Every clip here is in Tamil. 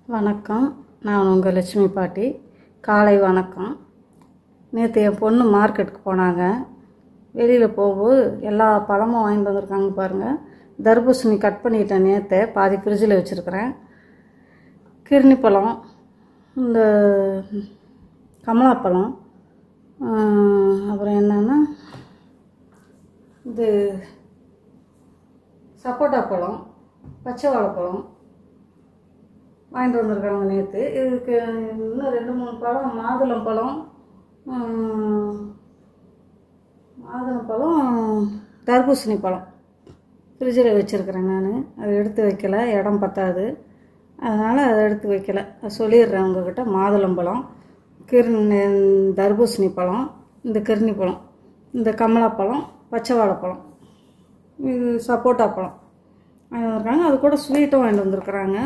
வணக்கம் நான் உங்கள் லட்சுமி பாட்டி காலை வணக்கம் நேற்று என் பொண்ணு மார்க்கெட்டுக்கு போனாங்க வெளியில் போகும்போது எல்லா பழமும் வாங்கிட்டு வந்திருக்காங்க பாருங்கள் தர்பூசணி கட் பண்ணிட்டேன் நேற்று பாதி ஃப்ரிட்ஜில் வச்சுருக்கிறேன் கிர்னி பழம் இந்த கமலாப்பழம் ஆஹ், அப்புறம் என்னென்னா இது சப்போட்டா பழம் பச்சை வாழைப்பழம் வாங்கிட்டு வந்திருக்காங்க நேற்று இதுக்கு இன்னும் ரெண்டு மூணு பழம் மாதுளம் பழம் ஆஹ், மாதுளம் பழம் தர்பூசணி பழம் ஃப்ரிட்ஜில் வச்சுருக்கிறேன் நான் அதை எடுத்து வைக்கல இடம் பத்தாது அதனால் அதை எடுத்து வைக்கல அதை சொல்லிடுறேன் உங்ககிட்ட மாதுளம்பழம் கிர்னி தர்பூசணி பழம் இந்த கிர்னி பழம் இந்த கமலாப்பழம் பச்சை வாழைப்பழம் இது சப்போட்டா பழம் வாங்கிட்டு வந்திருக்காங்க அது கூட ஸ்வீட்டும் வாங்கிட்டு வந்திருக்குறாங்க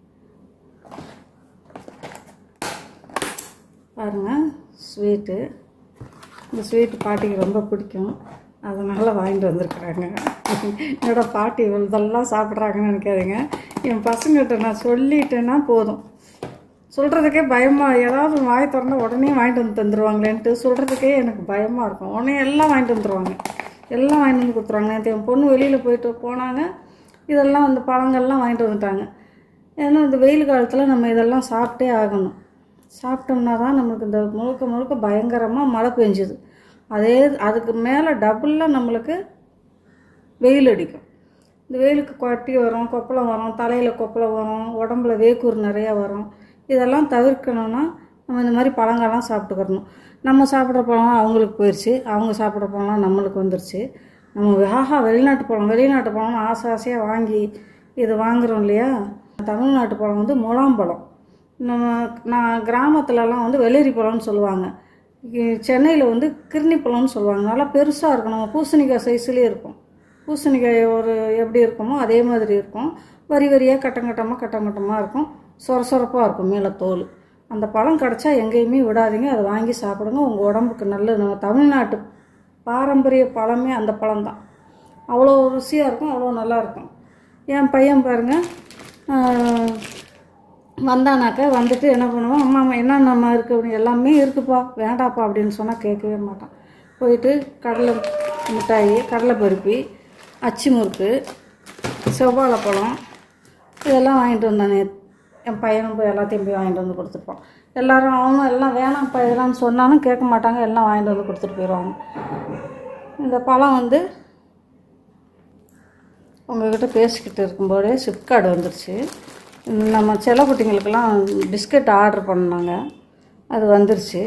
பாருங்க ஸ்வீட்டு இந்த ஸ்வீட்டு பாட்டிக்கு ரொம்ப பிடிக்கும் அதனால் வாங்கிட்டு வந்திருக்குறாங்க என்னோட பாட்டி இவ்வளவு இதெல்லாம் சாப்பிட்றாங்கன்னு நினைக்காதீங்க என் பசங்கள்கிட்ட நான் சொல்லிட்டேன்னா போதும் சொல்கிறதுக்கே பயமாக ஏதாவது வாய் திறந்தா உடனே வாங்கிட்டு வந்து தந்துடுவாங்களேன்ட்டு சொல்கிறதுக்கே எனக்கு பயமாக இருக்கும் உடனே எல்லாம் வாங்கிட்டு வந்துடுவாங்க எல்லாம் வாங்கிட்டு வந்து கொடுத்துருவாங்க நேற்று என் பொண்ணு வெளியில் போயிட்டு போனாங்க இதெல்லாம் வந்து பழங்கள்லாம் வாங்கிட்டு வந்துட்டாங்க ஏன்னா இந்த வெயில் காலத்தில் நம்ம இதெல்லாம் சாப்பிட்டே ஆகணும் சாப்பிட்டோம்னா தான் நமக்கு இந்த முழுக்க முழுக்க பயங்கரமாக மழை பெஞ்சுது அதே அதுக்கு மேலே டபுளாக நம்மளுக்கு வெயில் அடிக்கும் இந்த வெயிலுக்கு கொட்டி வரும் கொப்பளம் வரும் தலையில் கொப்பளம் வரும் உடம்புல வேக்கூர் நிறையா வரும் இதெல்லாம் தவிர்க்கணும்னா நம்ம இந்த மாதிரி பழங்கள்லாம் சாப்பிட்டுக்கிறணும் நம்ம சாப்பிட்ற பழம் அவங்களுக்கு போயிடுச்சு அவங்க சாப்பிட்ற பழம்லாம் நம்மளுக்கு வந்துருச்சு நம்ம ஆஹா வெளிநாட்டு பழம் வெளிநாட்டு பழம் ஆசை ஆசையாக வாங்கி இது வாங்குறோம் இல்லையா தமிழ்நாட்டு பழம் வந்து முலாம்பழம் நம்ம நான் கிராமத்துலலாம் வந்து வெள்ளரி பழம்னு சொல்லுவாங்க சென்னையில் வந்து கிர்னி பழம்னு சொல்லுவாங்க நல்லா பெருசாக இருக்கும் நம்ம பூசணிக்காய் சைஸ்லேயே இருக்கும் பூசணிக்காய் ஒரு எப்படி இருக்குமோ அதே மாதிரி இருக்கும் வரி வரியாக கட்டம் கட்டமாக கட்டம் கட்டமாக இருக்கும் சொர சொரப்பாக இருக்கும் மேலே தோல் அந்த பழம் கிடச்சா எங்கேயுமே விடாதீங்க அதை வாங்கி சாப்பிடுங்க உங்கள் உடம்புக்கு நல்லது நம்ம தமிழ்நாட்டு பாரம்பரிய பழமே அந்த பழம்தான் அவ்வளோ ருசியாக இருக்கும் அவ்வளோ நல்லா இருக்கும் என் பையன் பாருங்கள் வந்தானாக்க வந்துட்டு என்ன பண்ணுவான் அம்மா அம்மா என்னென்னம்மா இருக்குது அப்படின்னு எல்லாமே இருக்குப்பா வேண்டாப்பா அப்படின்னு சொன்னால் கேட்கவே மாட்டான் போயிட்டு கடலை மிட்டாயி கடலை பருப்பி அச்சு முறுக்கு செவ்வாழைப்பழம் இதெல்லாம் வாங்கிட்டு வந்தானே என் பையனும் போய் எல்லாத்தையும் போய் வாங்கிட்டு வந்து கொடுத்துருப்பான் எல்லாரும் அவனும் எல்லாம் வேணாம்ப்பா இதெல்லாம் சொன்னாலும் கேட்க மாட்டாங்க எல்லாம் வாங்கிட்டு வந்து கொடுத்துட்டு போயிடுவாங்க இந்த பழம் வந்து உங்ககிட்ட பேசிக்கிட்டு இருக்கும்போதே சிப்கார்டு வந்துருச்சு நம்ம செல்லக்குட்டிங்களுக்கெல்லாம் பிஸ்கட் ஆர்டர் பண்ணாங்க அது வந்துருச்சு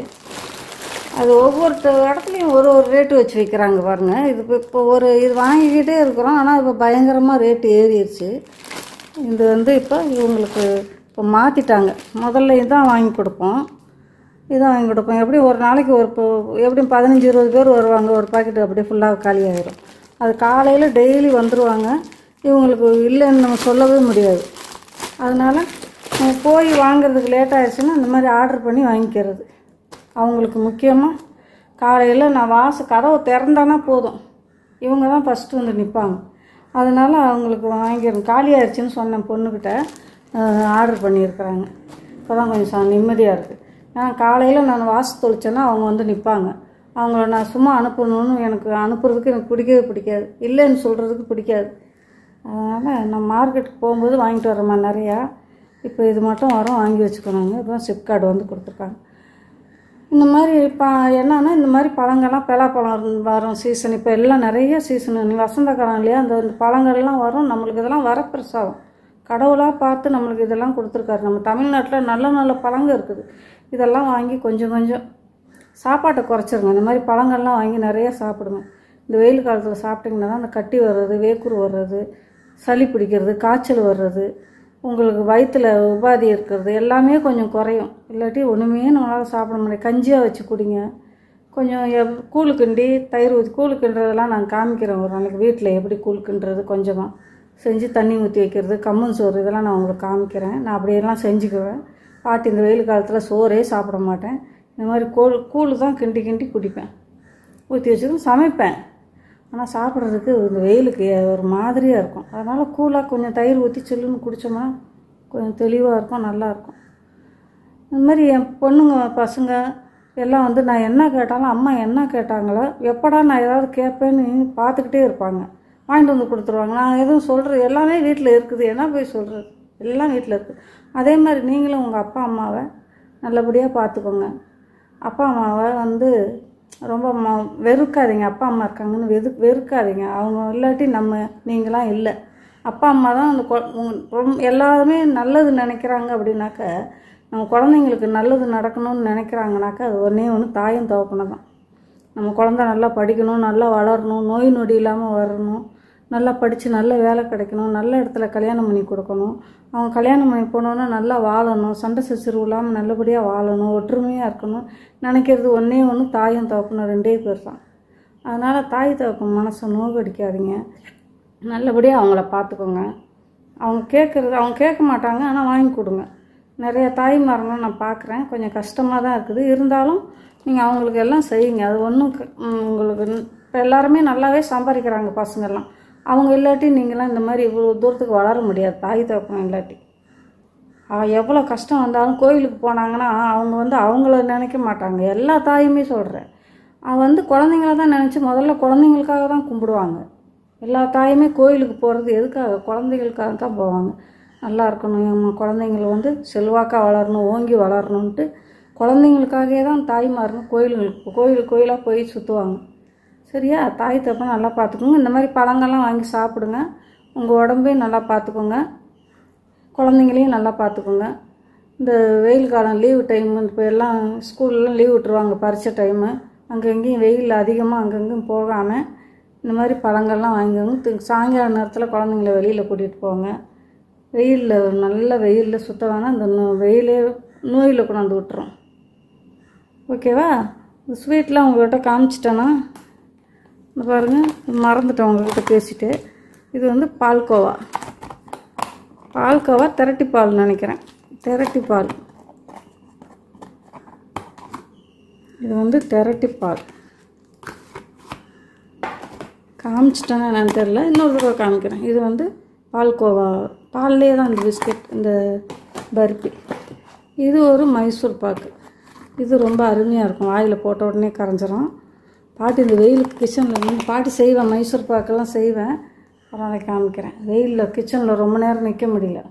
அது ஒவ்வொருத்த இடத்துலையும் ஒரு ஒரு ரேட்டு வச்சு விற்கிறாங்க பாருங்கள் இது இப்போ இப்போ ஒரு இது வாங்கிக்கிட்டே இருக்கிறோம் ஆனால் இப்போ பயங்கரமாக ரேட்டு ஏறிடுச்சு இது வந்து இப்போ இவங்களுக்கு இப்போ மாற்றிட்டாங்க முதல்ல இதான் வாங்கி கொடுப்போம் இதான் வாங்கி கொடுப்போம் எப்படி ஒரு நாளைக்கு ஒரு இப்போ எப்படியும் பதினஞ்சு இருபது பேர் வருவாங்க ஒரு பாக்கெட் அப்படியே ஃபுல்லாக காலி ஆயிரும் அது காலையில் டெய்லி வந்துடுவாங்க இவங்களுக்கு இல்லைன்னு நம்ம சொல்லவே முடியாது அதனால் நம்ம போய் வாங்குறதுக்கு லேட் ஆயிடுச்சுன்னா இந்த மாதிரி ஆர்டர் பண்ணி வாங்கிக்கிறது அவங்களுக்கு முக்கியமாக காலையில் நான் வாச கதவை திறந்தானா போதும் இவங்க தான் ஃபஸ்ட்டு வந்து நிற்பாங்க அதனால் அவங்களுக்கு வாங்கிடுறேன் காலி ஆயிடுச்சுன்னு சொன்னேன் பொண்ணுக்கிட்ட ஆர்டர் பண்ணியிருக்கிறாங்க இப்போ தான் கொஞ்சம் ச- நிம்மதியாக இருக்குது நான் காலையில் நான் வாசு தொளிச்சேன்னா அவங்க வந்து நிற்பாங்க அவங்கள நான் சும்மா அனுப்பணும்னு எனக்கு அனுப்புறதுக்கு எனக்கு பிடிக்கவே பிடிக்காது இல்லைன்னு சொல்கிறதுக்கு பிடிக்காது அதனால் நான் மார்க்கெட்டுக்கு போகும்போது வாங்கிட்டு வரேம்மா நிறையா இப்போ இது மட்டும் வரும் வாங்கி வச்சுக்கணுங்க இப்போ சிப்கார்டு வந்து கொடுத்துருக்காங்க இந்த மாதிரி இப்போ என்னன்னா இந்த மாதிரி பழங்கள்லாம் பலாப்பழம் இருந்து- வரும் சீசன் இப்போ எல்லாம் நிறைய சீசன் நீ வசந்த காலம் இல்லையா அந்த இந்த பழங்கள்லாம் வரும் நம்மளுக்கு இதெல்லாம் வரப்பிரசாதம் கடவுளாக பார்த்து நம்மளுக்கு இதெல்லாம் கொடுத்துருக்காரு நம்ம தமிழ்நாட்டில் நல்ல நல்ல பழங்க இருக்குது இதெல்லாம் வாங்கி கொஞ்சம் கொஞ்சம் சாப்பாட்டை குறைச்சிருங்க இந்த மாதிரி பழங்கள்லாம் வாங்கி நிறைய சாப்பிடுங்க இந்த வெயில் காலத்தில் சாப்பிட்டிங்கன்னா தான் அந்த கட்டி வர்றது வேக்கூர் வர்றது சளி பிடிக்கிறது காய்ச்சல் வர்றது உங்களுக்கு வயிற்றில் உபாதி இருக்கிறது எல்லாமே கொஞ்சம் குறையும் இல்லாட்டி ஒன்றுமே நம்மளால் சாப்பிட முடியாது கஞ்சியாக வச்சு குடிங்க கொஞ்சம் எப் கூழு கிண்டி தயிர் ஊற்றி கூழு கிண்டுறதெல்லாம் நான் காமிக்கிறேன் ஒரு நாளைக்கு வீட்டில் எப்படி கூழ் கிண்டுறது கொஞ்சமாக செஞ்சு தண்ணி ஊற்றி வைக்கிறது கம்மன் சோறு இதெல்லாம் நான் உங்களுக்கு காமிக்கிறேன் நான் அப்படியெல்லாம் செஞ்சுக்குவேன் பாட்டி இந்த வெயில் காலத்தில் சோறே சாப்பிட மாட்டேன் இந்த மாதிரி கூழ் கூழ் தான் கிண்டி கிண்டி குடிப்பேன் ஊற்றி வச்சதும் சமைப்பேன் ஆனால் சாப்பிட்றதுக்கு இந்த வெயிலுக்கு ஒரு மாதிரியாக இருக்கும் அதனால் கூலாக கொஞ்சம் தயிர் ஊற்றி சில்லுன்னு குடித்தோம்னா கொஞ்சம் தெளிவாக இருக்கும் நல்லாயிருக்கும் இந்த மாதிரி என் பொண்ணுங்க பசங்க எல்லாம் வந்து நான் என்ன கேட்டாலும் அம்மா என்ன கேட்டாங்களோ எப்படா நான் ஏதாவது கேட்பேன்னு பார்த்துக்கிட்டே இருப்பாங்க வாங்கிட்டு வந்து கொடுத்துருவாங்க நான் எதுவும் சொல்கிறது எல்லாமே வீட்டில் இருக்குது என்ன போய் சொல்கிறது எல்லாம் வீட்டில் இருக்குது அதே மாதிரி நீங்களும் உங்கள் அப்பா அம்மாவை நல்லபடியாக பார்த்துக்கோங்க அப்பா அம்மாவை வந்து ரொம்ப ம வெறுக்காதீங்க அப்பா அம்மா இருக்காங்கன்னு வெறு வெறுக்காதீங்க அவங்க இல்லாட்டி நம்ம நீங்களாம் இல்லை அப்பா அம்மா தான் அந்த கொ- உங்க- ரொம்ப எல்லாருமே நல்லது நினைக்கிறாங்க அப்படின்னாக்க நம்ம குழந்தைங்களுக்கு நல்லது நடக்கணும்னு நினைக்கிறாங்கனாக்கா அது ஒன்றே ஒன்று தாயும் தகப்பனும் தான் நம்ம குழந்த நல்லா படிக்கணும் நல்லா வளரணும் நோய் நொடி இல்லாமல் வரணும் நல்லா படித்து நல்ல வேலை கிடைக்கணும் நல்ல இடத்துல கல்யாணம் பண்ணி கொடுக்கணும் அவங்க கல்யாணம் பண்ணி போனோன்னா நல்லா வாழணும் சண்டை சச்சரவு இல்லாமல் நல்லபடியாக வாழணும் ஒற்றுமையாக இருக்கணும் நினைக்கிறது ஒன்றே ஒன்று தாயும் தகப்பனும் ரெண்டே பேர் தான் அதனால் தாய் தகப்பன் மனசை நோகடிக்காதீங்க நல்லபடியாக அவங்கள பார்த்துக்கோங்க அவங்க கேட்குறது அவங்க கேட்க மாட்டாங்க ஆனால் வாங்கி கொடுங்க நிறைய தாய்மார்களும் நான் பார்க்குறேன் கொஞ்சம் கஷ்டமாக தான் இருக்குது இருந்தாலும் நீங்கள் அவங்களுக்கு எல்லாம் செய்யுங்க அது ஒன்றும் உங்களுக்கு இப்போ எல்லாருமே நல்லாவே சம்பாதிக்கிறாங்க பசங்கள்லாம் அவங்க இல்லாட்டி நீங்களாம் இந்த மாதிரி இவ்வளோ தூரத்துக்கு வளர முடியாது தாய் தகப்பன் இல்லாட்டி அவள் எவ்வளோ கஷ்டம் வந்தாலும் கோயிலுக்கு போனாங்கன்னா அவங்க வந்து அவங்கள நினைக்க மாட்டாங்க எல்லா தாயுமே சொல்கிறேன் அவன் வந்து குழந்தைங்கள தான் நினச்சி முதல்ல குழந்தைங்களுக்காக தான் கும்பிடுவாங்க எல்லா தாயுமே கோயிலுக்கு போகிறது எதுக்காக குழந்தைகளுக்காக தான் போவாங்க நல்லா இருக்கணும் நம்ம குழந்தைங்கள வந்து செல்வாக்காக வளரணும் ஓங்கி வளரணுன்ட்டு குழந்தைங்களுக்காகவே தான் தாய்மாருங்க கோயிலுங்களுக்கு கோயில் கோயிலாக போய் சுற்றுவாங்க சரியா தாய் தப்பை நல்லா பார்த்துக்கோங்க இந்த மாதிரி பழங்கள்லாம் வாங்கி சாப்பிடுங்க உங்கள் உடம்பையும் நல்லா பார்த்துக்கோங்க குழந்தைங்களையும் நல்லா பார்த்துக்கோங்க இந்த வெயில் காலம் லீவு டைம் இப்போ எல்லாம் ஸ்கூல்லாம் லீவ் விட்டுருவாங்க பரீட்சை டைமு அங்கே இங்கேயும் வெயில் அதிகமாக அங்கங்கேயும் போகாமல் இந்த மாதிரி பழங்கள்லாம் வாங்கிக்கோங்க தி- சாயங்கால நேரத்தில் குழந்தைங்கள வெளியில் கூட்டிகிட்டு போங்க வெயிலில் நல்ல வெயிலில் சுத்த வேணாம் இந்த நோ வெயிலே நோயில் கொண்டாந்து விட்டுரும் ஓகேவா இந்த ஸ்வீட்லாம் உங்கள்கிட்ட காமிச்சிட்டேன்னா இந்த பாருங்கள் மறந்துட்டேன் உங்கள்கிட்ட பேசிட்டு இது வந்து பால்கோவா பால்கோவா திரட்டி பால் நினைக்கிறேன் திரட்டி பால் இது வந்து திரட்டி பால் காமிச்சிட்டேன்னா என்னன்னு தெரில இன்னொரு தடவை காமிக்கிறேன் இது வந்து பால்கோவா பால்லே தான் இந்த பிஸ்கெட் இந்த பர்பி இது ஒரு மைசூர் பாக்கு இது ரொம்ப அருமையாக இருக்கும் வாயில் போட்ட உடனே கரைஞ்சிரும் பாட்டி இந்த வெயிலுக்கு கிச்சனில் வந்து பாட்டி செய்வேன் மைசூர் பாக்கெல்லாம் செய்வேன் அப்புறம் அதை காமிக்கிறேன் வெயிலில் கிச்சனில் ரொம்ப நேரம் நிற்க முடியல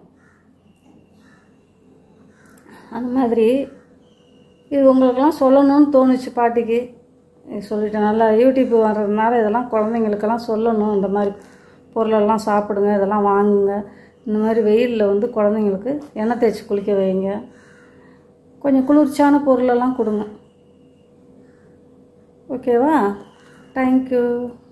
அந்த மாதிரி இது உங்களுக்கெல்லாம் சொல்லணும்னு தோணுச்சு பாட்டிக்கு இது சொல்லிட்டேன் நல்லா யூடியூப் வர்றதுனால இதெல்லாம் குழந்தைங்களுக்கெல்லாம் சொல்லணும் இந்த மாதிரி பொருளெல்லாம் சாப்பிடுங்க இதெல்லாம் வாங்குங்க இந்த மாதிரி வெயிலில் வந்து குழந்தைங்களுக்கு எண்ணெய் தேய்ச்சி குளிக்க வைங்க கொஞ்சம் குளிர்ச்சியான பொருளெல்லாம் கொடுங்க ஓகேவா தேங்க்யூ